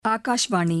ஆகாஷ்வாணி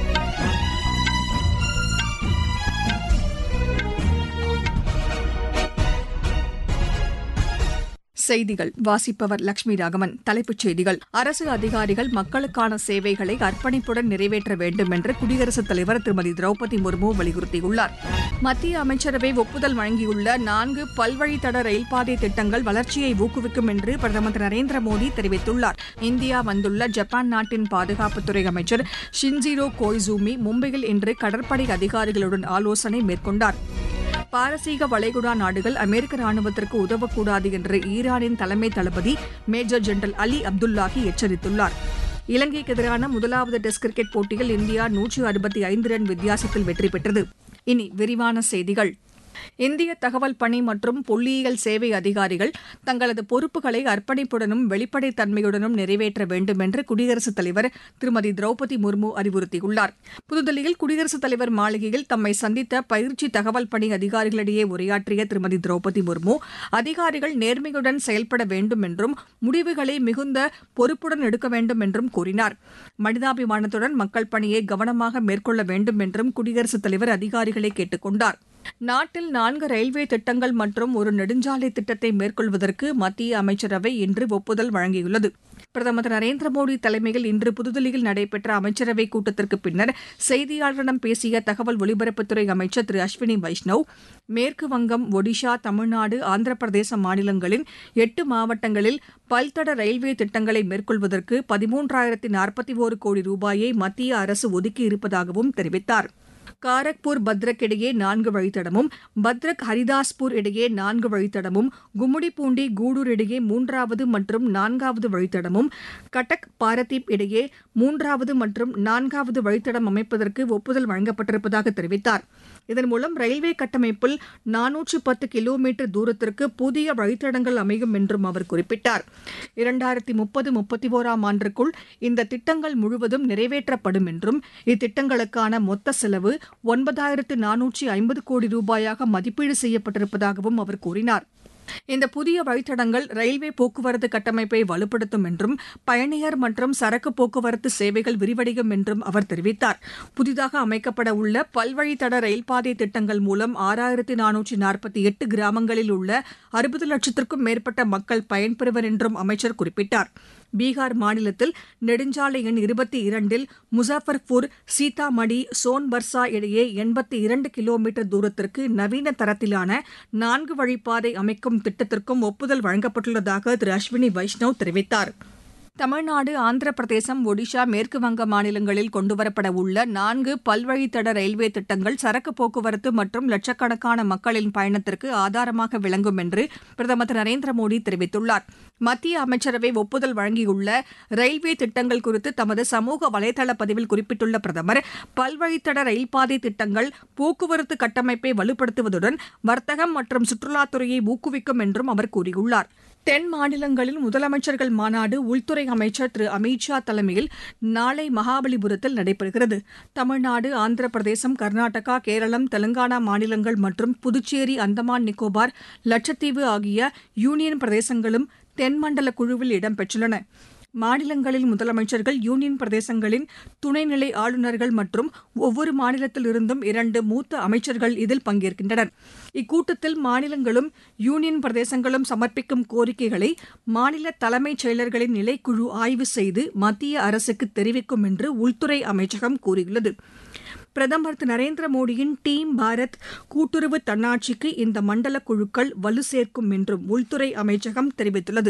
செய்திகள் வாசிப்பவர் லட்சுமி ராகவன் தலைப்புச் செய்திகள் அரசு அதிகாரிகள் மக்களுக்கான சேவைகளை அர்ப்பணிப்புடன் நிறைவேற்ற வேண்டும் என்று குடியரசுத் தலைவர் திருமதி திரௌபதி முர்மு வலியுறுத்தியுள்ளார் மத்திய அமைச்சரவை ஒப்புதல் வழங்கியுள்ள நான்கு பல்வழித்தட ரயில்பாதை திட்டங்கள் வளர்ச்சியை ஊக்குவிக்கும் என்று பிரதமர் திரு நரேந்திர மோடி தெரிவித்துள்ளார் இந்தியா வந்துள்ள ஜப்பான் நாட்டின் பாதுகாப்புத்துறை அமைச்சர் ஷின்ஜிரோ கோய்சூமி மும்பையில் இன்று கடற்படை அதிகாரிகளுடன் ஆலோசனை மேற்கொண்டார் பாரசீக வளைகுடா நாடுகள் அமெரிக்க ராணுவத்திற்கு உதவக்கூடாது என்று ஈரானின் தலைமை தளபதி மேஜர் ஜெனரல் அலி அப்துல்லாஹி எச்சரித்துள்ளார் இலங்கைக்கு எதிரான முதலாவது டெஸ்ட் கிரிக்கெட் போட்டியில் இந்தியா நூற்று அறுபத்தி ஐந்து ரன் வித்தியாசத்தில் வெற்றி பெற்றது இனி விரிவான செய்திகள் இந்திய தகவல் பணி மற்றும் புள்ளியியல் சேவை அதிகாரிகள் தங்களது பொறுப்புகளை அர்ப்பணிப்புடனும் வெளிப்படைத் தன்மையுடனும் நிறைவேற்ற வேண்டும் என்று குடியரசுத் தலைவர் திருமதி திரௌபதி முர்மு அறிவுறுத்தியுள்ளார் புதுதில்லியில் குடியரசுத் தலைவர் மாளிகையில் தம்மை சந்தித்த பயிற்சி தகவல் பணி அதிகாரிகளிடையே உரையாற்றிய திருமதி திரௌபதி முர்மு அதிகாரிகள் நேர்மையுடன் செயல்பட வேண்டும் என்றும் முடிவுகளை மிகுந்த பொறுப்புடன் எடுக்க வேண்டும் என்றும் கூறினார் மனிதாபிமானத்துடன் மக்கள் பணியை கவனமாக மேற்கொள்ள வேண்டும் என்றும் குடியரசுத் தலைவர் அதிகாரிகளை கேட்டுக் கொண்டார் நாட்டில் நான்கு ரயில்வே திட்டங்கள் மற்றும் ஒரு நெடுஞ்சாலை திட்டத்தை மேற்கொள்வதற்கு மத்திய அமைச்சரவை இன்று ஒப்புதல் வழங்கியுள்ளது பிரதமர் திரு நரேந்திர மோடி தலைமையில் இன்று புதுதில்லியில் நடைபெற்ற அமைச்சரவைக் கூட்டத்திற்கு பின்னர் செய்தியாளர்களிடம் பேசிய தகவல் ஒலிபரப்புத்துறை அமைச்சர் திரு அஸ்வினி வைஷ்ணவ் மேற்கு வங்கம் ஒடிஷா தமிழ்நாடு ஆந்திர பிரதேச மாநிலங்களின் எட்டு மாவட்டங்களில் பல்தட ரயில்வே திட்டங்களை மேற்கொள்வதற்கு பதிமூன்றாயிரத்தி நாற்பத்தி ஒரு கோடி ரூபாயை மத்திய அரசு ஒதுக்கியிருப்பதாகவும் தெரிவித்தாா் காரக்பூர் பத்ரக் இடையே நான்கு வழித்தடமும் பத்ரக் ஹரிதாஸ்பூர் இடையே நான்கு வழித்தடமும் கும்முடிப்பூண்டி கூடூர் இடையே மூன்றாவது மற்றும் நான்காவது வழித்தடமும் கட்டக் பாரதீப் இடையே மூன்றாவது மற்றும் நான்காவது வழித்தடம் அமைப்பதற்கு ஒப்புதல் வழங்கப்பட்டிருப்பதாக தெரிவித்தார் இதன் மூலம் ரயில்வே கட்டமைப்பில் நானூற்று பத்து கிலோமீட்டர் தூரத்திற்கு புதிய வழித்தடங்கள் அமையும் என்றும் அவர் குறிப்பிட்டார் இரண்டாயிரத்தி முப்பது முப்பத்தி ஓராம் ஆண்டிற்குள் இந்த திட்டங்கள் முழுவதும் நிறைவேற்றப்படும் என்றும் இத்திட்டங்களுக்கான மொத்த செலவு ஒன்பதாயிரத்து நானூற்றி ஐம்பது கோடி ரூபாயாக மதிப்பீடு செய்யப்பட்டிருப்பதாகவும் அவர் கூறினார் இந்த புதிய வழித்தடங்கள் ரயில்வே போக்குவரத்து கட்டமைப்பை வலுப்படுத்தும் என்றும் பயணியர் மற்றும் சரக்கு போக்குவரத்து சேவைகள் விரிவடையும் என்றும் அவர் தெரிவித்தார் புதிதாக அமைக்கப்பட உள்ள பல்வழித்தட ரயில்பாதை திட்டங்கள் மூலம் ஆறாயிரத்தி நானூற்றி நாற்பத்தி எட்டு கிராமங்களில் உள்ள அறுபது லட்சத்திற்கும் மேற்பட்ட மக்கள் பயன்பெறுவர் என்றும் அமைச்சர் குறிப்பிட்டார் பீகார் மாநிலத்தில் நெடுஞ்சாலை எண் இருபத்தி இரண்டில் முசாஃபர்பூர் சீதாமடி சோன்பர்சா இடையே எண்பத்தி இரண்டு கிலோமீட்டர் தூரத்திற்கு நவீன தரத்திலான நான்கு வழிப்பாதை அமைக்கும் திட்டத்திற்கும் ஒப்புதல் வழங்கப்பட்டுள்ளதாக திரு அஸ்வினி வைஷ்ணவ் தெரிவித்தார் தமிழ்நாடு ஆந்திர பிரதேசம் ஒடிஷா மேற்கு வங்க மாநிலங்களில் கொண்டுவரப்பட உள்ள நான்கு பல்வழித்தட ரயில்வே திட்டங்கள் சரக்கு போக்குவரத்து மற்றும் லட்சக்கணக்கான மக்களின் பயணத்திற்கு ஆதாரமாக விளங்கும் என்று பிரதமர் திரு நரேந்திர மோடி தெரிவித்துள்ளார் மத்திய அமைச்சரவை ஒப்புதல் வழங்கியுள்ள ரயில்வே திட்டங்கள் குறித்து தமது சமூக வலைதள பதிவில் குறிப்பிட்டுள்ள பிரதமர் பல்வழித்தட ரயில்பாதை திட்டங்கள் போக்குவரத்து கட்டமைப்பை வலுப்படுத்துவதுடன் வர்த்தகம் மற்றும் சுற்றுலாத்துறையை ஊக்குவிக்கும் என்றும் அவர் கூறியுள்ளார் தென் மாநிலங்களில் முதலமைச்சர்கள் மாநாடு உள்துறை அமைச்சர் திரு அமித் ஷா தலைமையில் நாளை மகாபலிபுரத்தில் நடைபெறுகிறது தமிழ்நாடு ஆந்திர பிரதேசம் கர்நாடகா கேரளம் தெலங்கானா மாநிலங்கள் மற்றும் புதுச்சேரி அந்தமான் நிக்கோபார் லட்சத்தீவு ஆகிய யூனியன் பிரதேசங்களும் தென்மண்டல குழுவில் இடம்பெற்றுள்ளன மாநிலங்களில் முதலமைச்சர்கள் யூனியன் பிரதேசங்களின் துணைநிலை ஆளுநர்கள் மற்றும் ஒவ்வொரு மாநிலத்திலிருந்தும் இரண்டு மூத்த அமைச்சர்கள் இதில் பங்கேற்கின்றனர் இக்கூட்டத்தில் மாநிலங்களும் யூனியன் பிரதேசங்களும் சமர்ப்பிக்கும் கோரிக்கைகளை மாநில தலைமைச் செயலர்களின் நிலைக்குழு ஆய்வு செய்து மத்திய அரசுக்கு தெரிவிக்கும் என்று உள்துறை அமைச்சகம் கூறியுள்ளது பிரதமர் திரு நரேந்திர மோடியின் டீம் பாரத் கூட்டுறவு தன்னாட்சிக்கு இந்த மண்டல குழுக்கள் வலு சேர்க்கும் என்றும் உள்துறை அமைச்சகம் தெரிவித்துள்ளது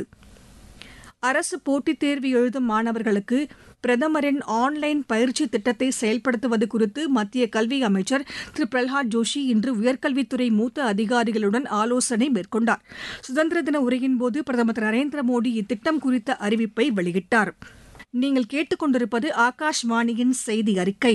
அரசு போட்டித் தேர்வு எழுதும் மாணவர்களுக்கு பிரதமரின் ஆன்லைன் பயிற்சி திட்டத்தை செயல்படுத்துவது குறித்து மத்திய கல்வி அமைச்சர் திரு பிரல்ஹாத் ஜோஷி இன்று உயர்கல்வித்துறை மூத்த அதிகாரிகளுடன் ஆலோசனை மேற்கொண்டார் சுதந்திர தின உரையின்போது பிரதமர் திரு நரேந்திர மோடி இத்திட்டம் குறித்த அறிவிப்பை வெளியிட்டார் நீங்கள் கேட்டுக்கொண்டிருப்பது ஆகாஷ்வாணியின் செய்தி அறிக்கை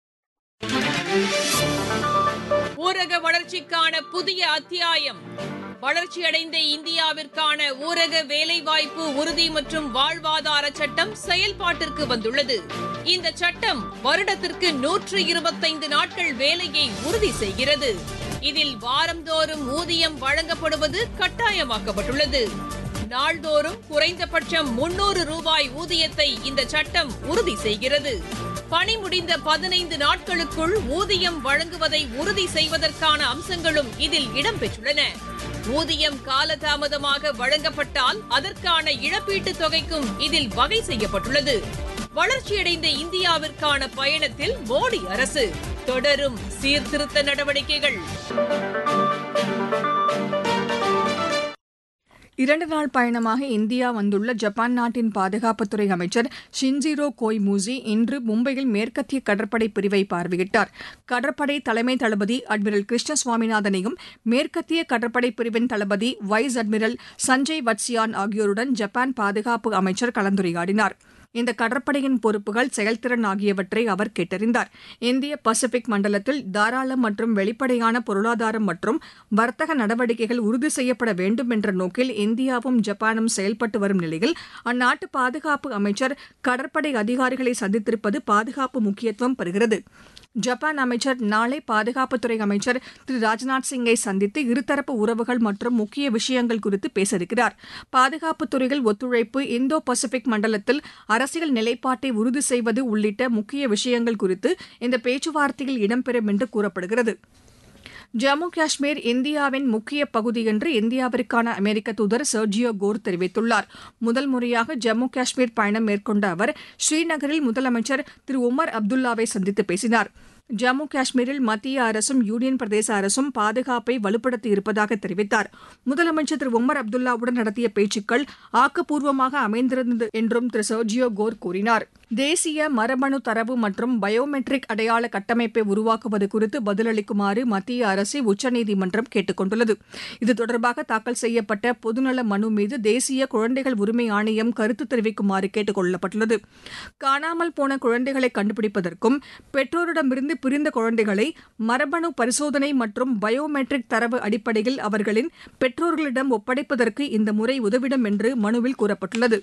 ஊரக வளர்ச்சிக்கான புதிய அத்தியாயம் வளர்ச்சியடைந்த இந்தியாவிற்கான ஊரக வேலைவாய்ப்பு உறுதி மற்றும் வாழ்வாதார சட்டம் செயல்பாட்டிற்கு வந்துள்ளது இந்த சட்டம் வருடத்திற்கு நூற்று இருபத்தைந்து நாட்கள் வேலையை உறுதி செய்கிறது இதில் வாரந்தோறும் ஊதியம் வழங்கப்படுவது கட்டாயமாக்கப்பட்டுள்ளது நாள்தோறும் குறைந்தபட்சம் முன்னூறு ரூபாய் ஊதியத்தை இந்த சட்டம் உறுதி செய்கிறது பணி முடிந்த பதினைந்து நாட்களுக்குள் ஊதியம் வழங்குவதை உறுதி செய்வதற்கான அம்சங்களும் இதில் இடம்பெற்றுள்ளன ஊதியம் காலதாமதமாக வழங்கப்பட்டால் அதற்கான இழப்பீட்டுத் தொகைக்கும் இதில் வகை செய்யப்பட்டுள்ளது வளர்ச்சியடைந்த இந்தியாவிற்கான பயணத்தில் மோடி அரசு தொடரும் சீர்திருத்த நடவடிக்கைகள் இரண்டு நாள் பயணமாக இந்தியா வந்துள்ள ஜப்பான் நாட்டின் பாதுகாப்புத்துறை அமைச்சர் ஷின்ஜிரோ கோய்மூசி இன்று மும்பையில் மேற்கத்திய கடற்படை பிரிவை பார்வையிட்டார் கடற்படை தலைமை தளபதி அட்மிரல் கிருஷ்ண சுவாமிநாதனையும் மேற்கத்திய கடற்படை பிரிவின் தளபதி வைஸ் அட்மிரல் சஞ்சய் வத்சியான் ஆகியோருடன் ஜப்பான் பாதுகாப்பு அமைச்சர் கலந்துரையாடினார் இந்த கடற்படையின் பொறுப்புகள் செயல்திறன் ஆகியவற்றை அவர் கேட்டறிந்தார் இந்திய பசிபிக் மண்டலத்தில் தாராள மற்றும் வெளிப்படையான பொருளாதாரம் மற்றும் வர்த்தக நடவடிக்கைகள் உறுதி செய்யப்பட வேண்டும் என்ற நோக்கில் இந்தியாவும் ஜப்பானும் செயல்பட்டு வரும் நிலையில் அந்நாட்டு பாதுகாப்பு அமைச்சர் கடற்படை அதிகாரிகளை சந்தித்திருப்பது பாதுகாப்பு முக்கியத்துவம் பெறுகிறது ஜப்பான் அமைச்சர் நாளை பாதுகாப்புத்துறை அமைச்சர் திரு ராஜ்நாத் சிங்கை சந்தித்து இருதரப்பு உறவுகள் மற்றும் முக்கிய விஷயங்கள் குறித்து பேச இருக்கிறார் பாதுகாப்புத் துறையில் ஒத்துழைப்பு இந்தோ பசிபிக் மண்டலத்தில் அரசியல் நிலைப்பாட்டை உறுதி செய்வது உள்ளிட்ட முக்கிய விஷயங்கள் குறித்து இந்த பேச்சுவார்த்தையில் இடம்பெறும் என்று கூறப்படுகிறது ஜம்மு காஷ்மீர் இந்தியாவின் முக்கிய பகுதி என்று இந்தியாவிற்கான அமெரிக்க தூதர் சர்ஜியோ கோர் தெரிவித்துள்ளார் முதல் முறையாக ஜம்மு காஷ்மீர் பயணம் மேற்கொண்ட அவர் ஸ்ரீநகரில் முதலமைச்சர் திரு உமர் அப்துல்லாவை சந்தித்து பேசினார் ஜம்மு காஷ்மீரில் மத்திய அரசும் யூனியன் பிரதேச அரசும் பாதுகாப்பை வலுப்படுத்தி இருப்பதாக தெரிவித்தார் முதலமைச்சர் திரு உமர் அப்துல்லாவுடன் நடத்திய பேச்சுக்கள் ஆக்கப்பூர்வமாக அமைந்திருந்தது என்றும் திரு சர்ஜியோ கோர் கூறினார் தேசிய மரபணு தரவு மற்றும் பயோமெட்ரிக் அடையாள கட்டமைப்பை உருவாக்குவது குறித்து பதிலளிக்குமாறு மத்திய அரசை உச்சநீதிமன்றம் கேட்டுக் கொண்டுள்ளது இது தொடர்பாக தாக்கல் செய்யப்பட்ட பொதுநல மனு மீது தேசிய குழந்தைகள் உரிமை ஆணையம் கருத்து தெரிவிக்குமாறு கேட்டுக் கொள்ளப்பட்டுள்ளது காணாமல் போன குழந்தைகளை கண்டுபிடிப்பதற்கும் பெற்றோரிடமிருந்து பிரிந்த குழந்தைகளை மரபணு பரிசோதனை மற்றும் பயோமெட்ரிக் தரவு அடிப்படையில் அவர்களின் பெற்றோர்களிடம் ஒப்படைப்பதற்கு இந்த முறை உதவிடும் என்று மனுவில் கூறப்பட்டுள்ளது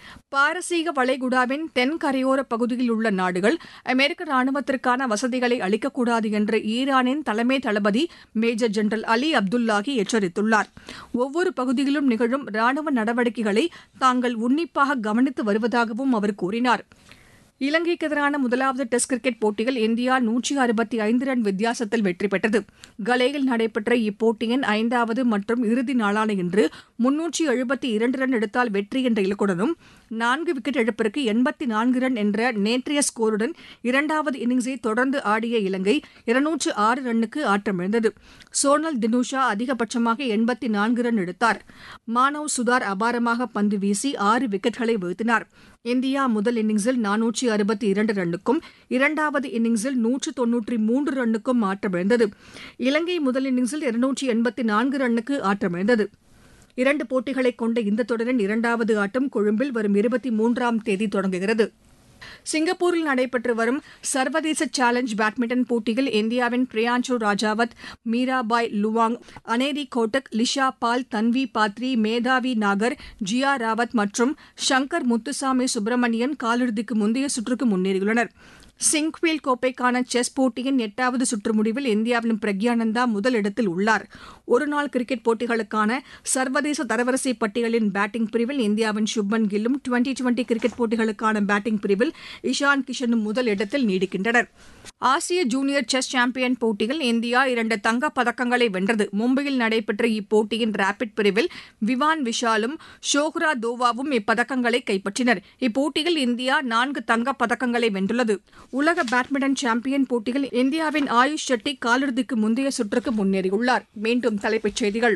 பாரசீக வளைகுடாவின் தென் கரையோர பகுதியில் உள்ள நாடுகள் அமெரிக்க ராணுவத்திற்கான வசதிகளை அளிக்கக்கூடாது என்று ஈரானின் தலைமை தளபதி மேஜர் ஜெனரல் அலி அப்துல்லாஹி எச்சரித்துள்ளார் ஒவ்வொரு பகுதியிலும் நிகழும் ராணுவ நடவடிக்கைகளை தாங்கள் உன்னிப்பாக கவனித்து வருவதாகவும் அவர் கூறினார் இலங்கைக்கு எதிரான முதலாவது டெஸ்ட் கிரிக்கெட் போட்டியில் இந்தியா நூற்றி அறுபத்தி ஐந்து ரன் வித்தியாசத்தில் வெற்றி பெற்றது கலேயில் நடைபெற்ற இப்போட்டியின் ஐந்தாவது மற்றும் இறுதி நாளான இன்று முன்னூற்றி எழுபத்தி இரண்டு ரன் எடுத்தால் வெற்றி என்ற இலக்குடனும் நான்கு விக்கெட் இழப்பிற்கு எண்பத்தி நான்கு ரன் என்ற நேற்றைய ஸ்கோருடன் இரண்டாவது இன்னிங்ஸை தொடர்ந்து ஆடிய இலங்கை இருநூற்று ஆறு ரன்னுக்கு ஆட்டமிழந்தது சோனல் தினுஷா அதிகபட்சமாக எண்பத்தி நான்கு ரன் எடுத்தார் மானவ் சுதார் அபாரமாக பந்து வீசி ஆறு விக்கெட்களை வீழ்த்தினார் இந்தியா முதல் இன்னிங்ஸில் நானூற்றி அறுபத்தி இரண்டு ரன்னுக்கும் இரண்டாவது இன்னிங்ஸில் நூற்று தொன்னூற்றி மூன்று ரன்னுக்கும் ஆட்டமிழந்தது இலங்கை முதல் இன்னிங்ஸில் இருநூற்றி எண்பத்தி நான்கு ரன்னுக்கு ஆட்டமிழந்தது இரண்டு போட்டிகளை கொண்ட இந்த தொடரின் இரண்டாவது ஆட்டம் கொழும்பில் வரும் இருபத்தி மூன்றாம் தேதி தொடங்குகிறது சிங்கப்பூரில் நடைபெற்று வரும் சர்வதேச சேலஞ்ச் பேட்மிண்டன் போட்டியில் இந்தியாவின் பிரியாஞ்சு ராஜாவத் மீராபாய் லுவாங் அனேரி கோட்டக் லிஷா பால் தன்வி பாத்ரி மேதாவி நாகர் ஜியா ராவத் மற்றும் ஷங்கர் முத்துசாமி சுப்பிரமணியன் காலிறுதிக்கு முந்தைய சுற்றுக்கு முன்னேறியுள்ளனர் சிங்க்வீல் கோப்பைக்கான செஸ் போட்டியின் எட்டாவது சுற்று முடிவில் இந்தியாவின் பிரக்யானந்தா முதல் இடத்தில் உள்ளார் ஒருநாள் கிரிக்கெட் போட்டிகளுக்கான சர்வதேச தரவரிசை பட்டியலின் பேட்டிங் பிரிவில் இந்தியாவின் சுப்மன் கில்லும் டுவெண்டி டுவெண்டி கிரிக்கெட் போட்டிகளுக்கான பேட்டிங் பிரிவில் இஷான் கிஷனும் முதல் இடத்தில் நீடிக்கின்றனர் ஆசிய ஜூனியர் செஸ் சாம்பியன் போட்டியில் இந்தியா இரண்டு தங்கப் பதக்கங்களை வென்றது மும்பையில் நடைபெற்ற இப்போட்டியின் ரேபிட் பிரிவில் விவான் விஷாலும் ஷோஹ்ரா தோவாவும் இப்பதக்கங்களை கைப்பற்றினர் இப்போட்டியில் இந்தியா நான்கு தங்கப் பதக்கங்களை வென்றுள்ளது உலக பேட்மிண்டன் சாம்பியன் போட்டியில் இந்தியாவின் ஆயுஷ் ஷெட்டி காலிறுதிக்கு முந்தைய சுற்றுக்கு முன்னேறியுள்ளார் மீண்டும் தலைப்புச் செய்திகள்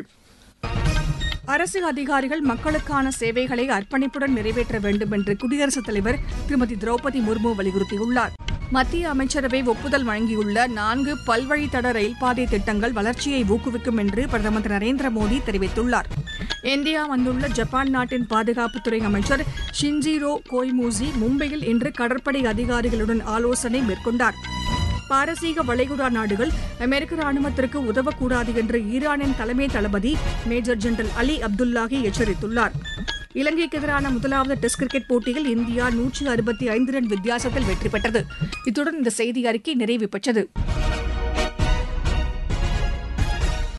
அரசு அதிகாரிகள் மக்களுக்கான சேவைகளை அர்ப்பணிப்புடன் நிறைவேற்ற வேண்டும் என்று குடியரசுத் தலைவர் திருமதி திரௌபதி முர்மு வலியுறுத்தியுள்ளார் மத்திய அமைச்சரவை ஒப்புதல் வழங்கியுள்ள நான்கு பல்வழித்தட ரயில்பாதை திட்டங்கள் வளர்ச்சியை ஊக்குவிக்கும் என்று பிரதமர் திரு நரேந்திர மோடி தெரிவித்துள்ளார் இந்தியா வந்துள்ள ஜப்பான் நாட்டின் பாதுகாப்புத்துறை அமைச்சர் ஷின்ஜிரோ கோய்மூசி மும்பையில் இன்று கடற்படை அதிகாரிகளுடன் ஆலோசனை மேற்கொண்டார் பாரசீக வளைகுடா நாடுகள் அமெரிக்க ராணுவத்திற்கு உதவக்கூடாது என்று ஈரானின் தலைமை தளபதி மேஜர் ஜெனரல் அலி அப்துல்லாஹி எச்சரித்துள்ளார் இலங்கைக்கு எதிரான முதலாவது டெஸ்ட் கிரிக்கெட் போட்டியில் இந்தியா நூற்றி அறுபத்தி ஐந்து ரன் வித்தியாசத்தில் வெற்றி பெற்றது இத்துடன் இந்த செய்தி அறிக்கை நிறைவு பெற்றது